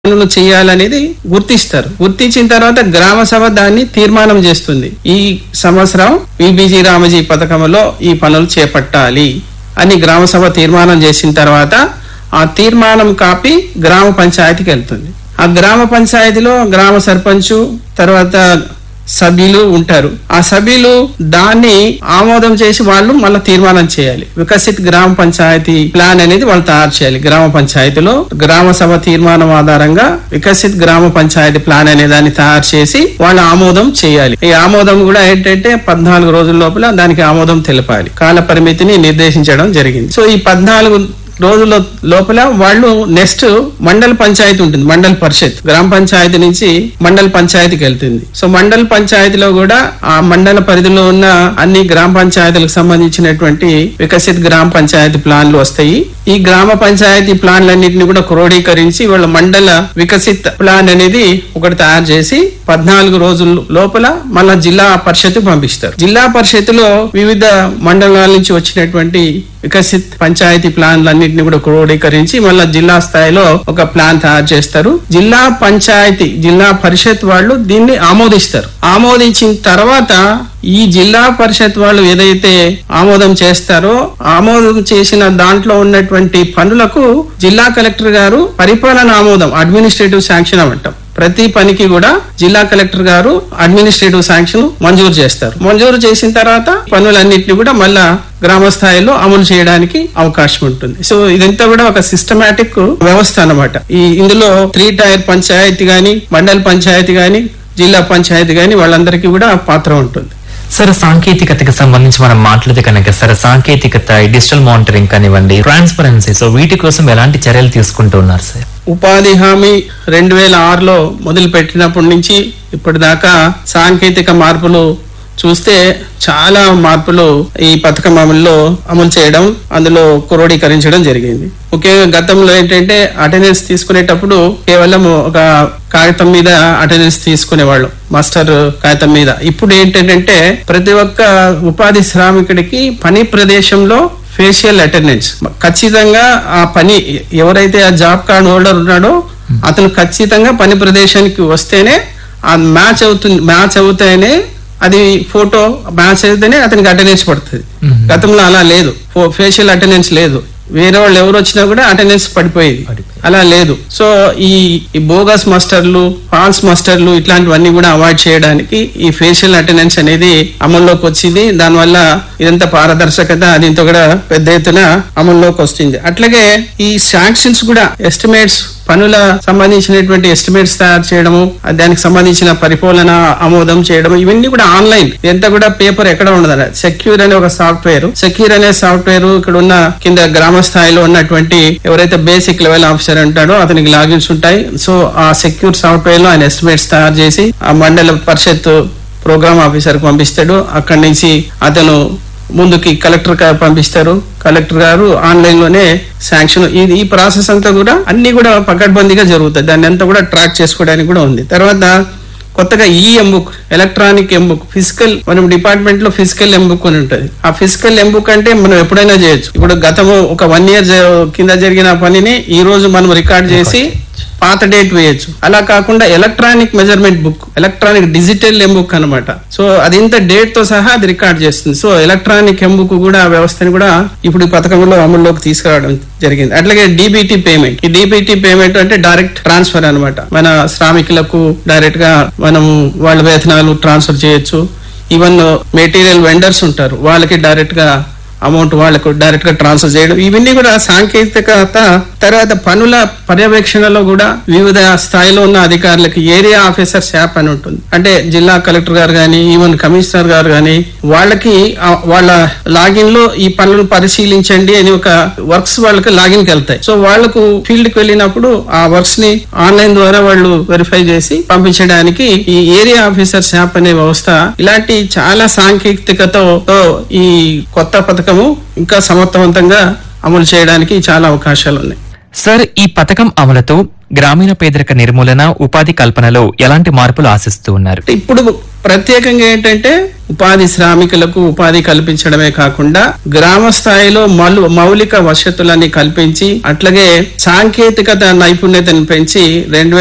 పనులు చేయాలనేది గుర్తిస్తారు గుర్తించిన తర్వాత గ్రామ సభ దాన్ని తీర్మానం చేస్తుంది ఈ సంవత్సరం విబిజి రామజీ పథకంలో ఈ పనులు చేపట్టాలి అని గ్రామ సభ తీర్మానం చేసిన తర్వాత ఆ తీర్మానం కాపీ గ్రామ పంచాయతీకి వెళ్తుంది ఆ గ్రామ పంచాయతీలో గ్రామ సర్పంచ్ తర్వాత సభ్యులు ఉంటారు ఆ సభ్యులు దాన్ని ఆమోదం చేసి వాళ్ళు మళ్ళీ తీర్మానం చేయాలి వికసిత్ గ్రామ పంచాయతీ ప్లాన్ అనేది వాళ్ళు తయారు చేయాలి గ్రామ పంచాయతీలో గ్రామ సభ తీర్మానం ఆధారంగా వికసిత్ గ్రామ పంచాయతీ ప్లాన్ అనే దాన్ని తయారు చేసి వాళ్ళు ఆమోదం చేయాలి ఈ ఆమోదం కూడా ఏంటంటే పద్నాలుగు రోజుల లోపల దానికి ఆమోదం తెలపాలి కాల పరిమితిని నిర్దేశించడం జరిగింది సో ఈ పద్నాలుగు రోజుల లోపల వాళ్ళు నెక్స్ట్ మండల పంచాయతీ ఉంటుంది మండల పరిషత్ గ్రామ పంచాయతీ నుంచి మండల పంచాయతీకి వెళ్తుంది సో మండల పంచాయతీలో కూడా ఆ మండల పరిధిలో ఉన్న అన్ని గ్రామ పంచాయతీలకు సంబంధించినటువంటి వికసిత్ గ్రామ పంచాయతీ ప్లాన్లు వస్తాయి ఈ గ్రామ పంచాయతీ ప్లాన్లన్నింటినీ కూడా క్రోడీకరించి వాళ్ళ మండల వికసిత్ ప్లాన్ అనేది ఒకటి తయారు చేసి పద్నాలుగు రోజుల లోపల మళ్ళా జిల్లా పరిషత్ పంపిస్తారు జిల్లా పరిషత్తులో వివిధ మండలాల నుంచి వచ్చినటువంటి వికసిత్ పంచాయతీ ప్లాన్లన్నింటినీ కూడా క్రోడీకరించి మళ్ళా జిల్లా స్థాయిలో ఒక ప్లాన్ తయారు చేస్తారు జిల్లా పంచాయతీ జిల్లా పరిషత్ వాళ్ళు దీన్ని ఆమోదిస్తారు ఆమోదించిన తర్వాత ఈ జిల్లా పరిషత్ వాళ్ళు ఏదైతే ఆమోదం చేస్తారో ఆమోదం చేసిన దాంట్లో ఉన్నటువంటి పనులకు జిల్లా కలెక్టర్ గారు పరిపాలన ఆమోదం అడ్మినిస్ట్రేటివ్ శాంక్షన్ అంటాం ప్రతి పనికి కూడా జిల్లా కలెక్టర్ గారు అడ్మినిస్ట్రేటివ్ శాంక్షన్ మంజూరు చేస్తారు మంజూరు చేసిన తర్వాత పనులన్నింటినీ కూడా మళ్ళా గ్రామ స్థాయిలో అమలు చేయడానికి అవకాశం ఉంటుంది సో ఇదంతా కూడా ఒక సిస్టమేటిక్ వ్యవస్థ అన్నమాట ఈ ఇందులో త్రీ టైర్ పంచాయతీ గాని మండల పంచాయతీ గాని జిల్లా పంచాయతీ గాని వాళ్ళందరికీ కూడా పాత్ర ఉంటుంది సార్ సాంకేతికతకి సంబంధించి మనం మాట్లాడితే కనుక సార్ సాంకేతికత డిజిటల్ మానిటరింగ్ కానివ్వండి ట్రాన్స్పరెన్సీ సో వీటి కోసం ఎలాంటి చర్యలు తీసుకుంటూ ఉన్నారు సార్ ఉపాధి హామీ రెండు వేల ఆరులో మొదలు పెట్టినప్పటి నుంచి ఇప్పటిదాకా సాంకేతిక మార్పులు చూస్తే చాలా మార్పులు ఈ పథకం అమలులో అమలు చేయడం అందులో క్రోడీకరించడం జరిగింది ముఖ్యంగా గతంలో ఏంటంటే అటెండెన్స్ తీసుకునేటప్పుడు కేవలం ఒక కాగితం మీద అటెండెన్స్ తీసుకునేవాళ్ళు మాస్టర్ కాగితం మీద ఇప్పుడు ఏంటంటే ప్రతి ఒక్క ఉపాధి శ్రామికుడికి పని ప్రదేశంలో ఫేషియల్ అటెండెన్స్ ఖచ్చితంగా ఆ పని ఎవరైతే ఆ జాబ్ కార్డ్ హోల్డర్ ఉన్నాడో అతను ఖచ్చితంగా పని ప్రదేశానికి వస్తేనే ఆ మ్యాచ్ అవుతుంది మ్యాచ్ అవుతాయనే అది ఫోటో మ్యాచ్ అయితేనే అతనికి అటెండెన్స్ పడుతుంది గతంలో అలా లేదు ఫేషియల్ అటెండెన్స్ లేదు వేరే వాళ్ళు ఎవరు వచ్చినా కూడా అటెండెన్స్ పడిపోయేది అలా లేదు సో ఈ ఈ బోగస్ మాస్టర్లు ఫాల్స్ మాస్టర్లు ఇట్లాంటివన్నీ కూడా అవాయిడ్ చేయడానికి ఈ ఫేషియల్ అటెండెన్స్ అనేది అమల్లోకి వచ్చింది దానివల్ల ఇదంతా పారదర్శకత దీంతో కూడా పెద్ద ఎత్తున అమల్లోకి వస్తుంది అట్లాగే ఈ శాంక్షన్స్ కూడా ఎస్టిమేట్స్ పనుల సంబంధించినటువంటి ఎస్టిమేట్స్ తయారు చేయడము దానికి సంబంధించిన పరిపాలన ఆమోదం చేయడం ఇవన్నీ కూడా ఆన్లైన్ ఇదంతా కూడా పేపర్ ఎక్కడ ఉండదు సెక్యూర్ అనే ఒక సాఫ్ట్వేర్ సెక్యూర్ అనే సాఫ్ట్వేర్ ఇక్కడ ఉన్న కింద గ్రామ స్థాయిలో ఉన్నటువంటి ఎవరైతే బేసిక్ లెవెల్ ఆఫీసర్ ఉంటాడో అతనికి లాగిన్స్ ఉంటాయి సో ఆ సెక్యూర్ సాఫ్ట్వేర్ లో ఆయన ఎస్టిమేట్స్ తయారు చేసి ఆ మండల పరిషత్ ప్రోగ్రామ్ ఆఫీసర్ పంపిస్తాడు అక్కడి నుంచి అతను ముందుకి కలెక్టర్ గారు పంపిస్తారు కలెక్టర్ గారు ఆన్లైన్ లోనే శాంక్షన్ ఇది ఈ ప్రాసెస్ అంతా కూడా అన్ని కూడా పకడ్బందీగా జరుగుతాయి దాన్ని అంతా కూడా ట్రాక్ చేసుకోవడానికి కూడా ఉంది తర్వాత కొత్తగా ఈ ఎంబుక్ ఎలక్ట్రానిక్ ఎంబుక్ ఫిజికల్ మనం డిపార్ట్మెంట్ లో ఫిజికల్ ఎంబుక్ అని ఉంటుంది ఆ ఫిజికల్ ఎంబుక్ అంటే మనం ఎప్పుడైనా చేయొచ్చు ఇప్పుడు గతము ఒక వన్ ఇయర్ కింద జరిగిన పనిని ఈ రోజు మనం రికార్డ్ చేసి పాత డేట్ వేయొచ్చు అలా కాకుండా electronic measurement book electronic digital M book అనమాట సో అది ఇంత డేట్ తో సహా అది రికార్డ్ చేస్తుంది సో ఎలక్ట్రానిక్ ఎంబుక్ కూడా ఆ వ్యవస్థని కూడా ఇప్పుడు ఈ పథకంలో అమల్లోకి తీసుకురావడం జరిగింది అట్లాగే డీబీటీ పేమెంట్ ఈ డీబీటీ పేమెంట్ అంటే డైరెక్ట్ ట్రాన్స్ఫర్ అన్నమాట మన శ్రామికులకు డైరెక్ట్ గా మనం వాళ్ళ వేతనాలు ట్రాన్స్ఫర్ చేయొచ్చు ఈవెన్ మెటీరియల్ వెండర్స్ ఉంటారు వాళ్ళకి డైరెక్ట్ గా అమౌంట్ వాళ్ళకు డైరెక్ట్ గా ట్రాన్స్ఫర్ చేయడం ఇవన్నీ కూడా సాంకేతికత తర్వాత పనుల పర్యవేక్షణలో కూడా వివిధ స్థాయిలో ఉన్న అధికారులకి ఏరియా ఆఫీసర్స్ యాప్ అని ఉంటుంది అంటే జిల్లా కలెక్టర్ గారు కానీ ఈవెన్ కమిషనర్ గారు కానీ వాళ్ళకి ఆ వాళ్ళ లాగిన్ లో ఈ పనులను పరిశీలించండి అని ఒక వర్క్స్ వాళ్ళకి లాగిన్ కి వెళ్తాయి సో వాళ్ళకు ఫీల్డ్ కి వెళ్ళినప్పుడు ఆ వర్క్స్ ని ఆన్లైన్ ద్వారా వాళ్ళు వెరిఫై చేసి పంపించడానికి ఈ ఏరియా ఆఫీసర్స్ యాప్ అనే వ్యవస్థ ఇలాంటి చాలా సాంకేతికతో ఈ కొత్త పథకము ఇంకా సమర్థవంతంగా అమలు చేయడానికి చాలా అవకాశాలు ఉన్నాయి సార్ ఈ పథకం అమలుతో గ్రామీణ పేదరిక నిర్మూలన ఉపాధి కల్పనలో ఎలాంటి మార్పులు ఆశిస్తూ ఉన్నారు ఇప్పుడు ప్రత్యేకంగా ఏంటంటే ఉపాధి శ్రామికులకు ఉపాధి కల్పించడమే కాకుండా గ్రామ స్థాయిలో మలు మౌలిక వసతులని కల్పించి అట్లాగే సాంకేతికత నైపుణ్యతను పెంచి రెండు